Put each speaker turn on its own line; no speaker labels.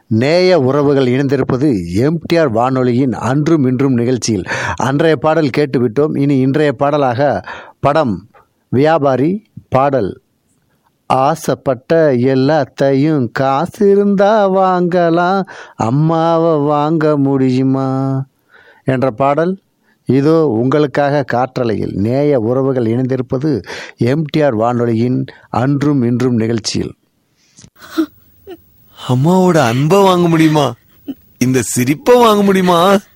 நேய உறவுகள் இணைந்திருப்பது எம்டிஆர் வானொலியின் அன்றும் இன்றும் நிகழ்ச்சியில் அன்றைய பாடல் கேட்டுவிட்டோம் இனி இன்றைய பாடலாக படம் வியாபாரி பாடல் ஆசைப்பட்ட எல்லாத்தையும் காசு இருந்தா வாங்கலாம் அம்மாவை வாங்க முடியுமா என்ற பாடல் இதோ உங்களுக்காக காற்றலையில் நேய உறவுகள் இணைந்திருப்பது எம்டிஆர் வானொலியின் அன்றும் இன்றும் நிகழ்ச்சியில்
அம்மாவோட அன்பை வாங்க முடியுமா இந்த சிரிப்பை வாங்க முடியுமா